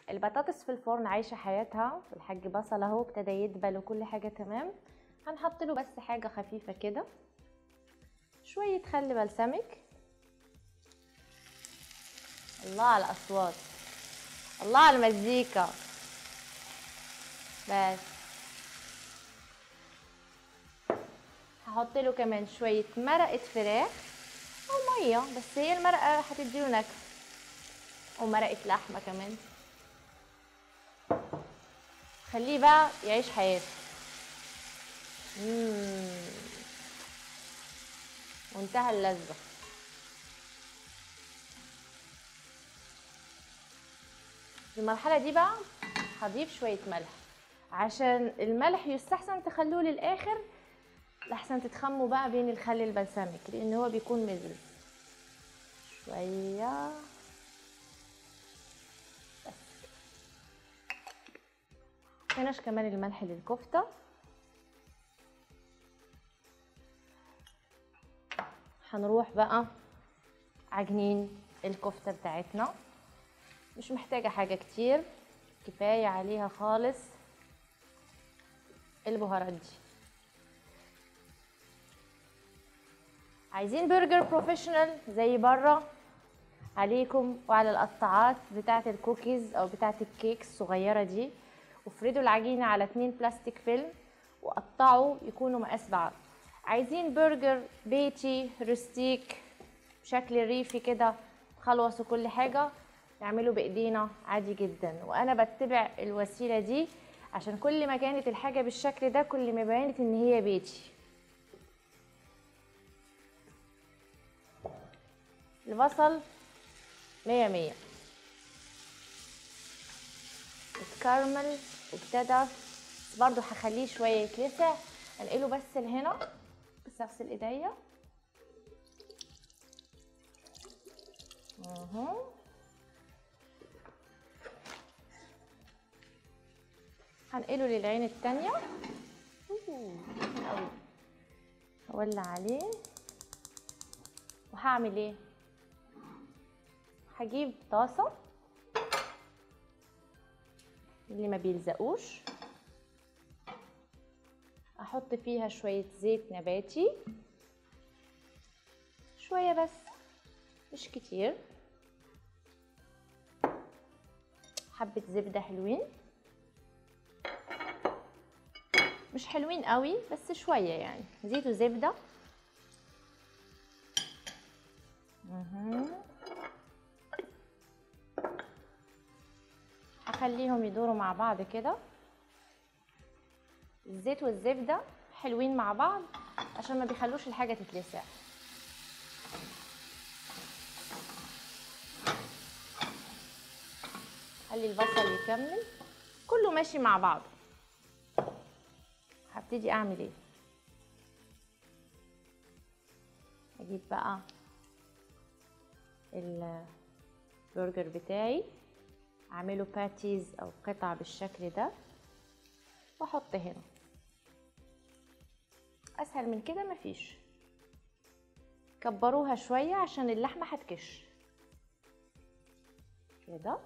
البطاطس في الفرن عايشه حياتها الحاج بصل اهو ابتدى يدبل وكل حاجه تمام هنحط له بس حاجه خفيفه كده شويه خل بلسمك الله على الاصوات الله على المزيكا بس هحط له كمان شويه مرقه فراخ او ميه بس هي المرقه هتديله نكهه ومرقه لحمه كمان خليه بقى يعيش حياته مم. منتهى اللذة في المرحلة دي بقى هضيف شوية ملح عشان الملح يستحسن تخلوه للآخر لحسن تتخموا بقى بين الخل البلسمك لأن هو بيكون مزز شوية هناش كمان الملح للكفتة هنروح بقى عجنين الكفتة بتاعتنا مش محتاجة حاجة كتير كفاية عليها خالص البهارات دي عايزين برجر بروفيشنال زي بره عليكم وعلى القطاعات بتاعة الكوكيز او بتاعة الكيك الصغيرة دي وافردوا العجينة على اتنين بلاستيك فيلم وقطعوا يكونوا مقاس بعض عايزين برجر بيتي روستيك بشكل ريفي كده خلصوا كل حاجة نعمله بايدينا عادي جدا وانا بتبع الوسيلة دي عشان كل ما كانت الحاجة بالشكل ده كل ما بانت ان هي بيتي البصل مية مية اتكرمل وابتدى برضو هخليه شوية يتلسع انقله بس لهنا بس اغسل ايديا اهو هنقله للعين التانية قوي اولع عليه وهعمل ايه هجيب طاسة اللي ما بيلزقوش احط فيها شوية زيت نباتي شوية بس مش كتير حبة زبدة حلوين مش حلوين قوي بس شوية يعني زيت وزبدة هخليهم يدوروا مع بعض كده الزيت والزبدة حلوين مع بعض عشان ما بيخلوش الحاجة تتلسع خلي البصل يكمل كله ماشي مع بعض هبتدي اعمل ايه اجيب بقى البرجر بتاعي اعمله باتيز او قطع بالشكل ده واحط هنا اسهل من كده مفيش كبروها شوية عشان اللحمة هتكش كده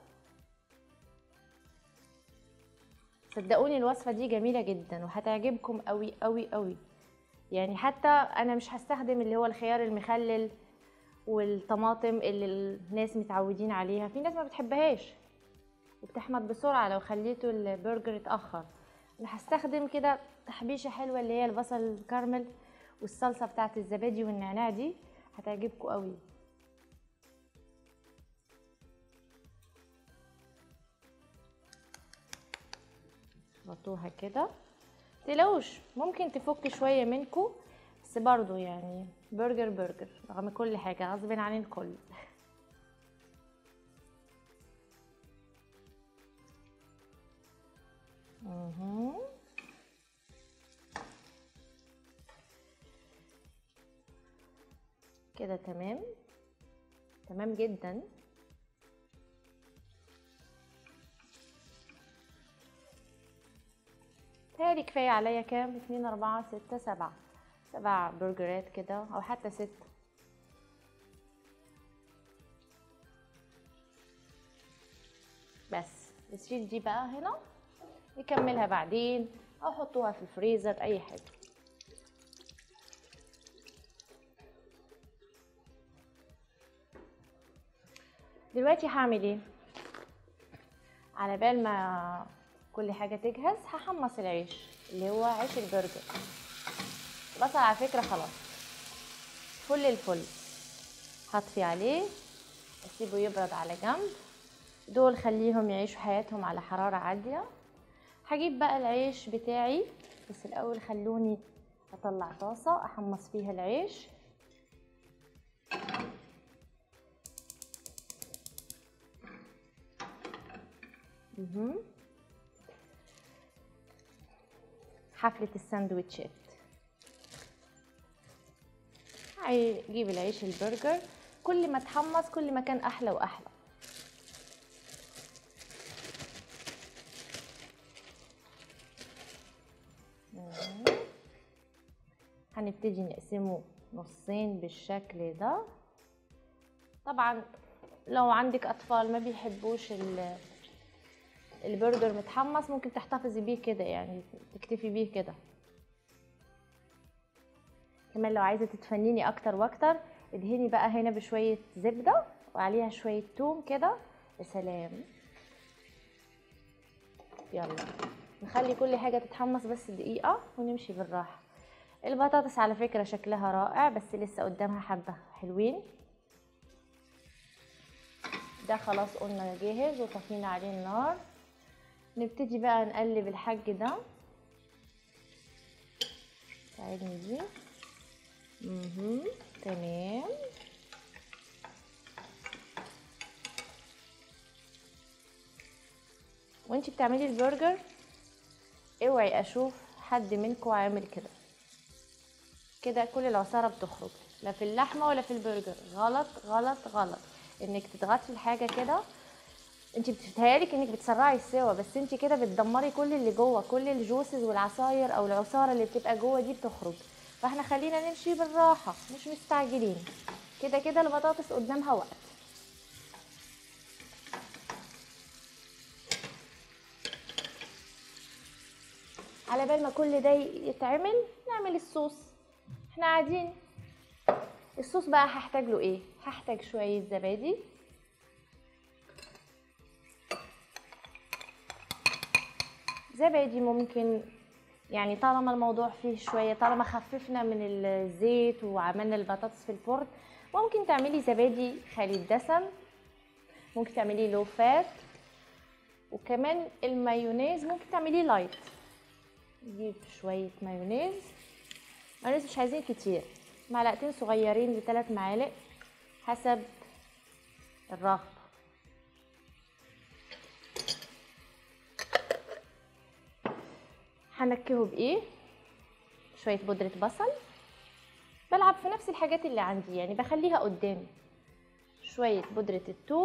صدقوني الوصفة دي جميلة جدا وهتعجبكم قوي قوي قوي يعني حتى انا مش هستخدم اللي هو الخيار المخلل والطماطم اللي الناس متعودين عليها في ناس ما بتحبهاش وبتحمض بسرعة لو خليته البرجر اتأخر انا هستخدم كده تحبيشة حلوة اللي هي البصل الكرمل والصلصة بتاعت الزبادي والنعناع دي هتعجبكم قوي غطوها كده تلاقوش ممكن تفك شوية منكم بس برضو يعني برجر برجر رغم كل حاجة غصب عن الكل مهم. كده تمام تمام جدا تهيألي كفاية عليا كام اتنين اربعة ستة سبعة سبع برجرات كده او حتى ستة بس نشيل دي بقى هنا نكملها بعدين او حطوها في الفريزر اي حاجه دلوقتي هعمل ايه على بال ما كل حاجه تجهز هحمص العيش اللي هو عيش البرجر بصل على فكره خلاص فل الفل هطفي عليه اسيبه يبرد على جنب دول خليهم يعيشوا حياتهم على حراره عاليه هجيب بقى العيش بتاعي بس الاول خلوني اطلع طاسه احمص فيها العيش مهم. حفلة الساندوتشات هجيب العيش البرجر كل ما تحمص كل ما كان احلى واحلى مهم. هنبتدي نقسمه نصين بالشكل ده طبعا لو عندك اطفال ما بيحبوش ال- البرجر متحمص ممكن تحتفظي بيه كده يعني تكتفي بيه كده كمان لو عايزه تتفنني اكتر واكتر ادهني بقى هنا بشويه زبده وعليها شويه توم كده يا سلام يلا نخلي كل حاجه تتحمص بس دقيقه ونمشي بالراحه البطاطس على فكره شكلها رائع بس لسه قدامها حبه حلوين ده خلاص قلنا جاهز وطفينا عليه النار نبتدي بقى نقلب الحاج ده ساعدني دي مهم. تمام وانتي بتعملي البرجر اوعي اشوف حد منكم عامل كده كده كل العصاره بتخرج لا في اللحمه ولا في البرجر غلط غلط غلط انك تضغطي الحاجه كده انت بتتهيالك انك بتسرعي السوا بس انت كده بتدمري كل اللي جوه كل الجوسز والعصاير او العصاره اللي بتبقى جوه دي بتخرج فاحنا خلينا نمشي بالراحه مش مستعجلين كده كده البطاطس قدامها وقت على بال ما كل ده يتعمل نعمل الصوص احنا قاعدين الصوص بقى هحتاج له ايه هحتاج شويه زبادي زبادي ممكن يعني طالما الموضوع فيه شويه طالما خففنا من الزيت وعملنا البطاطس في الفرن ممكن تعملي زبادي خالي الدسم ممكن تعملي لو فات وكمان المايونيز ممكن تعمليه لايت نجيب شويه مايونيز مايونيز مش عايزين كتير معلقتين صغيرين لثلاث معالق حسب الرغبه هنكهه بايه شويه بودره بصل بلعب في نفس الحاجات اللي عندي يعني بخليها قدامي شويه بودره الثوم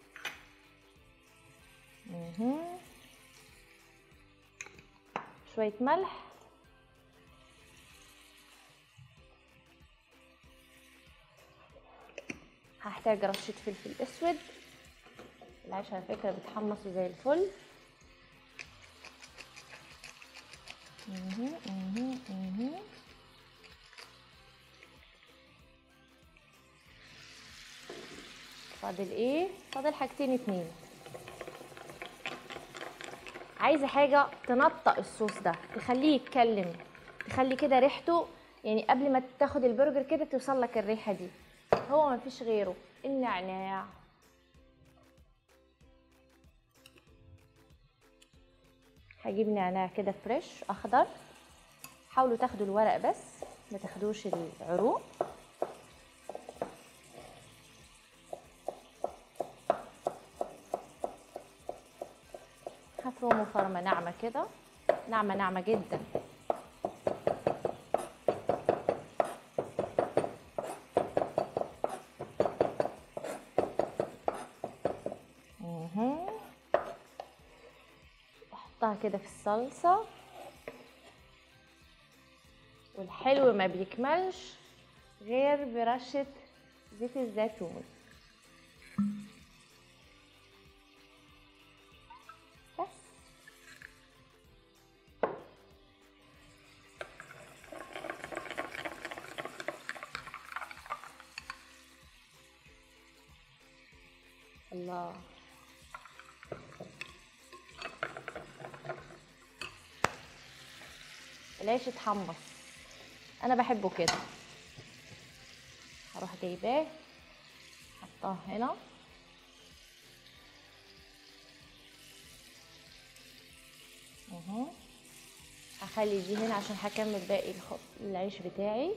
مهم. شويه ملح هحتاج رشه فلفل اسود العيش على فكره بيتحمصوا زي الفل مهم، مهم، مهم. فاضل ايه فاضل حاجتين اتنين عايزه حاجه تنطق الصوص ده تخليه يتكلم تخلي كده ريحته يعني قبل ما تاخد البرجر كده توصل لك الريحه دي هو مفيش غيره النعناع هجيب نعناع كده فريش اخضر حاولوا تاخدوا الورق بس ما تاخدوش العروق هفرمه فرمه ناعمه كده ناعمه ناعمه جدا مهم. احطها كده في الصلصه والحلو ما بيكملش غير برشه زيت الزيتون الله العيش اتحمص انا بحبه كده هروح جايباه حطاه هنا اهو هخلي دي هنا عشان هكمل باقي الخ- العيش بتاعي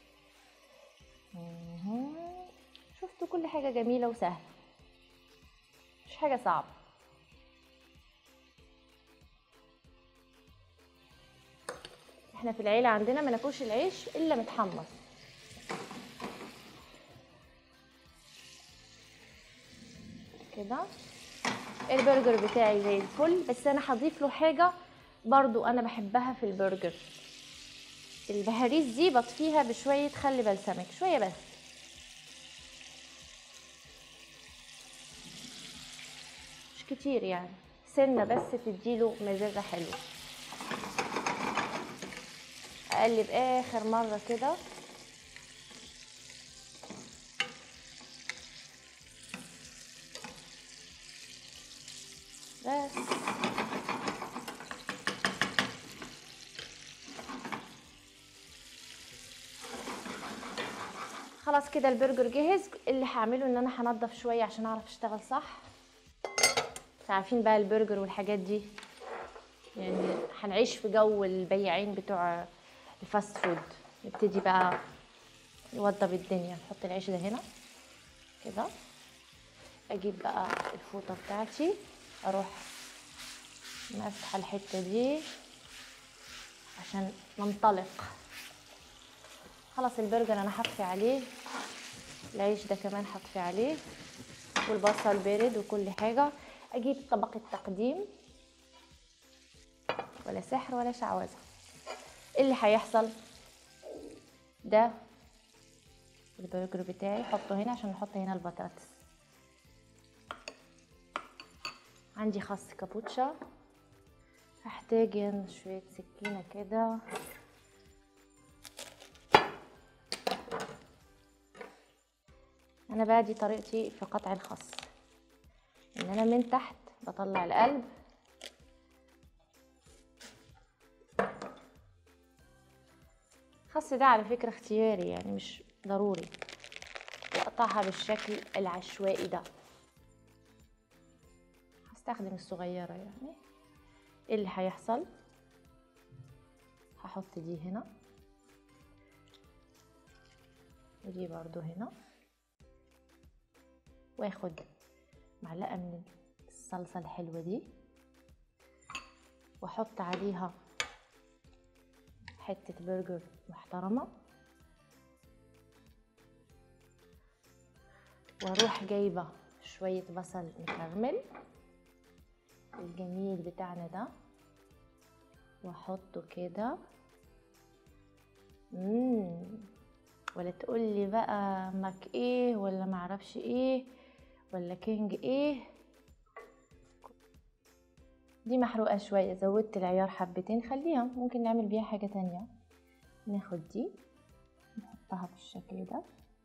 اهو شفتوا كل حاجة جميلة وسهلة مش حاجة صعبة احنا في العيلة عندنا ما ناكلش العيش الا متحمص كده البرجر بتاعي زي الفل بس انا هضيف له حاجة برضو انا بحبها في البرجر البهاريز دي بطفيها بشوية خل بلسمك شوية بس مش كتير يعني سنة بس تديله مزازة حلوة اقلب اخر مرة كده بس خلاص كده البرجر جهز اللي هعمله ان انا هنضف شويه عشان اعرف اشتغل صح انتوا عارفين بقى البرجر والحاجات دي يعني هنعيش في جو البياعين بتوع الفاست فود نبتدي بقى نوضب الدنيا نحط العيش ده هنا كده اجيب بقى الفوطه بتاعتي اروح ماسحه الحته دي عشان ننطلق خلاص البرجر انا هطفي عليه العيش ده كمان هطفي عليه والبصل بارد وكل حاجه اجيب طبق التقديم ولا سحر ولا شعوذه إيه اللي هيحصل ده البرجر بتاعي احطه هنا عشان نحط هنا البطاطس عندي خس كابوتشا هحتاج هنا شوية سكينة كده انا بقى دي طريقتي في قطع الخس ان انا من تحت بطلع القلب الخس ده على فكرة اختياري يعني مش ضروري واقطعها بالشكل العشوائي ده هستخدم الصغيرة يعني ايه اللي هيحصل هحط دي هنا ودي برضو هنا واخد معلقة من الصلصة الحلوة دي واحط عليها حتة برجر محترمة واروح جايبة شوية بصل مكرمل الجميل بتاعنا ده واحطه كده مم. ولا تقولي بقى ماك ايه ولا معرفش ايه ولا كينج ايه دي محروقة شوية زودت العيار حبتين خليها ممكن نعمل بيها حاجة تانية ناخد دي نحطها بالشكل ده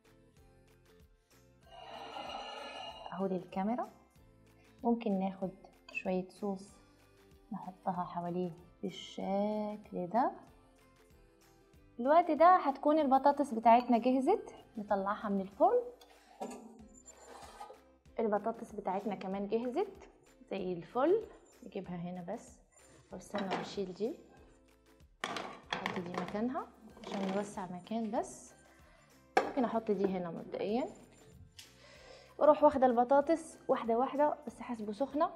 اهو للكاميرا ممكن ناخد شوية صوص نحطها حواليه بالشكل ده الوقت ده هتكون البطاطس بتاعتنا جهزت نطلعها من الفرن البطاطس بتاعتنا كمان جهزت زي الفل نجيبها هنا بس طب استنى نشيل دي احط دي مكانها عشان نوسع مكان بس ممكن احط دي هنا مبدئيا واروح واخده البطاطس واحده واحده بس حسب سخنه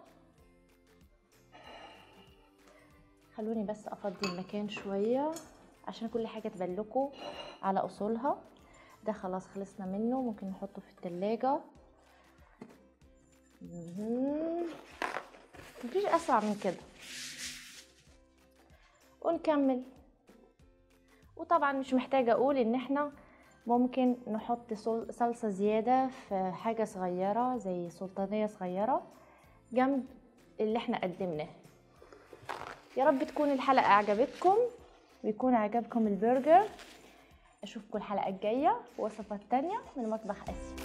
خلوني بس افضي المكان شويه عشان كل حاجه تبلكوا على اصولها ده خلاص خلصنا منه ممكن نحطه في التلاجة مهم. مفيش اسرع من كده ونكمل وطبعا مش محتاجه اقول ان احنا ممكن نحط صل- صلصه زياده في حاجه صغيره زي سلطانيه صغيره جنب اللي احنا قدمناه يا رب تكون الحلقه عجبتكم ويكون عجبكم البرجر اشوفكم الحلقه الجايه وصفات تانية من مطبخ اسيا